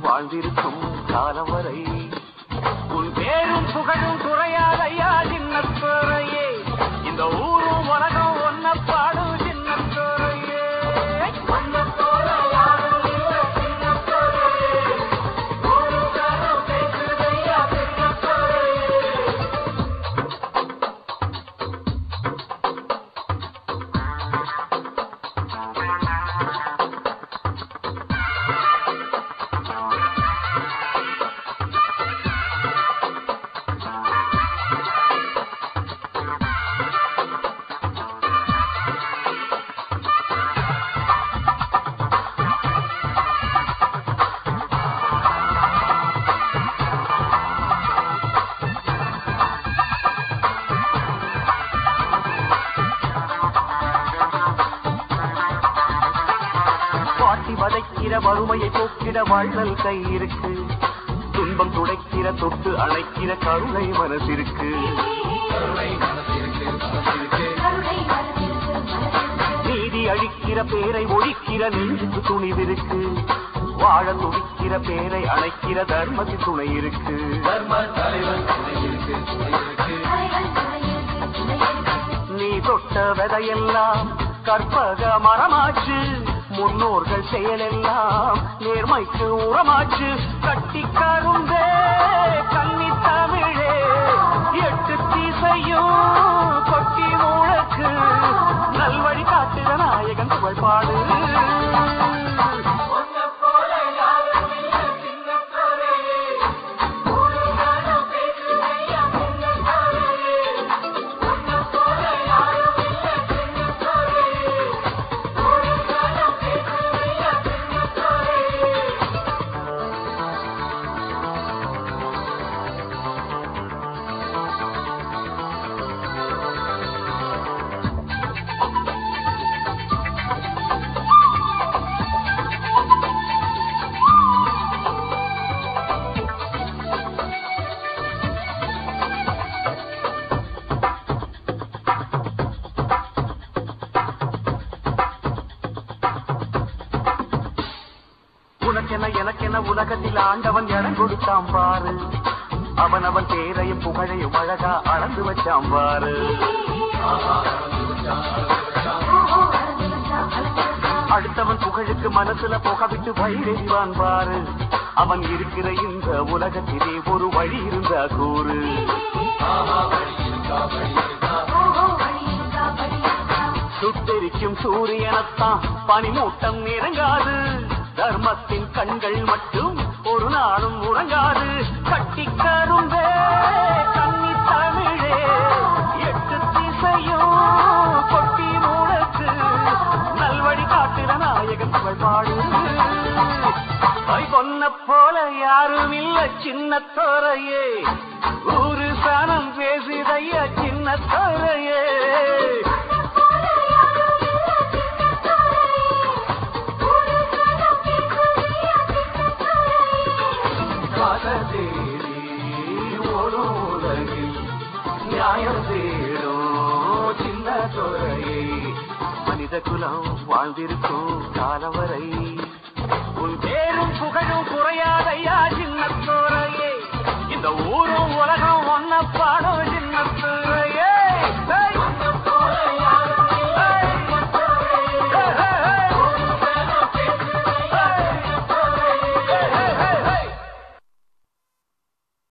வாழ்ந்திருக்கும் காலம் வரை உன் பேரும் புகழும் குறையாதையா சின்னத்துறையே இந்த ஊரும் உலகம் ஒன்ன பாடும் சின்னத்துறையே பாட்டி வதைக்கிற வறுமையை போக்கிட வள்ளல் கை இருக்கு துன்பம் துடைக்கிற தொட்டு அணைக்கிற கருணை மனசிருக்கு நீதி அழிக்கிற பேரை ஒழிக்கிற நெஞ்சுக்கு துணிவிருக்கு வாழ துடிக்கிற பேரை அணைக்கிற தர்மத்தில் துணை இருக்கு நீ தொட்ட விதையெல்லாம் கற்பக மரமாச்சு முன்னோர்கள் செயலெல்லாம் நேர்மைக்கு உரமாச்சு கட்டி கருந்தே கன்னி தமிழே எட்டு தீசையும் கொட்டி மூழக்கு நல்வழி காட்டுற நாயகன் புகழ் பாடு உனக்கென எனக்கென உலகத்தில் ஆண்டவன் இடம் கொடுத்தான் பாரு அவன் அவன் பேரையும் புகழையும் அழகா அளந்து வச்சான் பாரு அடுத்தவன் புகழுக்கு மனசுல புக விட்டு வயிறெறிவான் பாரு அவன் இருக்கிற இந்த உலகத்திலே ஒரு வழி இருந்தா கூறு சுட்டெரிக்கும் சூரியனத்தான் பனிமூட்டம் இறங்காது தர்மத்தின் கண்கள் மட்டும் ஒரு நாளும் உறங்காது கட்டி கரும்பே கன்னி தமிழே எட்டு திசையும் கொட்டி மூடக்கு நல்வழி காட்டுற நாயகன் புகழ் பாடு ஐ பொன்ன போல யாரும் இல்ல சின்ன தோரையே ஊரு சனம் பேசுதைய சின்ன தோரையே காதலேறி ஓடும் உலகில் நியாயம் தேடும் சின்ன துறையை மனித குலம் வாழ்ந்திருக்கும் காலம் வரை உன் பேரும் புகழும்